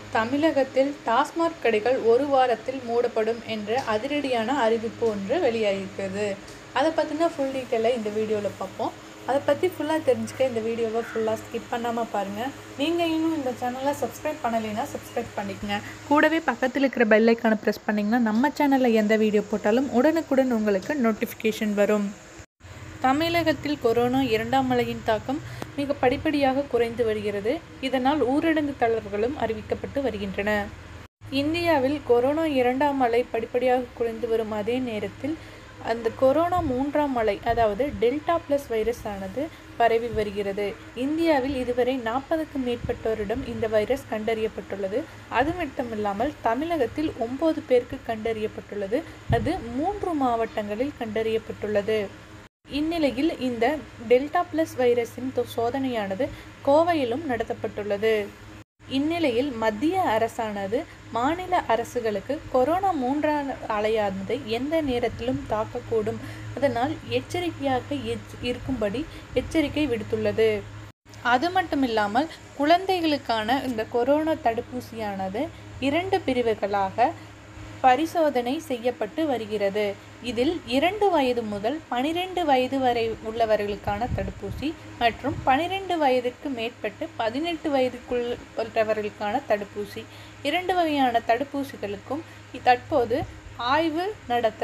தமிழகத்தில் டாஸ்மாக் கடைகள் ஒரு வாரத்தில் மூடப்படும் என்ற அதிரடியான அறிவிப்பு ஒன்று வெளியாகிருக்கிறது அதை பற்றின ஃபுல் டீட்டெயிலாக இந்த வீடியோவில் பார்ப்போம் அதை பற்றி ஃபுல்லாக தெரிஞ்சுக்க இந்த வீடியோவை ஃபுல்லாக ஸ்கிப் பண்ணாமல் பாருங்கள் நீங்கள் இன்னும் இந்த சேனலை சப்ஸ்கிரைப் பண்ணலைன்னா சப்ஸ்கிரைப் பண்ணிக்கங்க கூடவே பக்கத்தில் இருக்கிற பெல் ஐக்கானை ப்ரெஸ் பண்ணிங்கன்னா நம்ம சேனலில் எந்த வீடியோ போட்டாலும் உடனுக்குடன் உங்களுக்கு நோட்டிஃபிகேஷன் வரும் தமிழகத்தில் கொரோனா இரண்டாம் அலையின் தாக்கம் மிக படிப்படியாக குறைந்து வருகிறது இதனால் ஊரடங்கு தளர்வுகளும் அறிவிக்கப்பட்டு வருகின்றன இந்தியாவில் கொரோனா இரண்டாம் அலை படிப்படியாக குறைந்து வரும் அதே நேரத்தில் அந்த கொரோனா மூன்றாம் அலை அதாவது டெல்டா பிளஸ் வைரஸ் ஆனது பரவி வருகிறது இந்தியாவில் இதுவரை நாற்பதுக்கும் மேற்பட்டோரிடம் இந்த வைரஸ் கண்டறியப்பட்டுள்ளது அது மட்டுமில்லாமல் தமிழகத்தில் ஒன்பது பேருக்கு கண்டறியப்பட்டுள்ளது அது மூன்று மாவட்டங்களில் கண்டறியப்பட்டுள்ளது இந்நிலையில் இந்த டெல்டா பிளஸ் வைரஸின் தொ- சோதனையானது கோவையிலும் நடத்தப்பட்டுள்ளது இந்நிலையில் மத்திய அரசானது மாநில அரசுகளுக்கு கொரோனா மூன்றாம் அலையானது எந்த நேரத்திலும் தாக்கக்கூடும் அதனால் எச்சரிக்கையாக எச்- இருக்கும்படி எச்சரிக்கை விடுத்துள்ளது அது மட்டுமில்லாமல் குழந்தைகளுக்கான இந்த கொரோனா தடுப்பூசியானது இரண்டு பிரிவுகளாக பரிசோதனை செய்யப்பட்டு வருகிறது இதில் இரண்டு வயது முதல் பனிரெண்டு வயது வரை உள்ளவர்களுக்கான தடுப்பூசி மற்றும் பனிரெண்டு வயதிற்கு மேற்பட்டு பதினெட்டு வயதுக்குள்ளவர்களுக்கான தடுப்பூசி இரண்டு வகையான தடுப்பூசிகளுக்கும் இ- தற்போது ஆய்வு நடத்த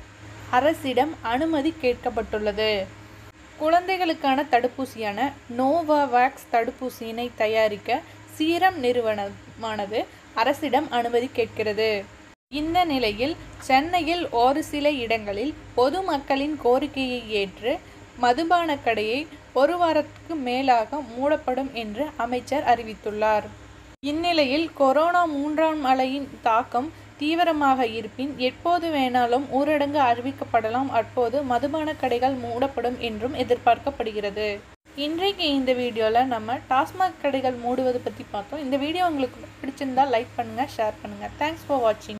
அரசிடம் அனுமதி கேட்கப்பட்டுள்ளது குழந்தைகளுக்கான தடுப்பூசியான நோவாவேக்ஸ் தடுப்பூசியினை தயாரிக்க சீரம் நிறுவனமானது அரசிடம் அனுமதி கேட்கிறது இந்த நிலையில் சென்னையில் ஒரு சில இடங்களில் பொதுமக்களின் கோரிக்கையை ஏற்று மதுபான கடையை ஒரு வாரத்துக்கு மேலாக மூடப்படும் என்று அமைச்சர் அறிவித்துள்ளார் இந்நிலையில் கொரோனா மூன்றாம் அலையின் தாக்கம் தீவிரமாக இருப்பின் எப்போது வேணாலும் ஊரடங்கு அறிவிக்கப்படலாம் அப்போது மதுபான கடைகள் மூடப்படும் என்றும் எதிர்பார்க்கப்படுகிறது இன்றைக்கு இந்த வீடியோவில் நம்ம டாஸ்மாக் கடைகள் மூடுவது பற்றி பார்த்தோம் இந்த வீடியோ உங்களுக்கு பிடிச்சிருந்தா லைக் பண்ணுங்கள் ஷேர் பண்ணுங்கள் தேங்க்ஸ் ஃபார் வாட்சிங்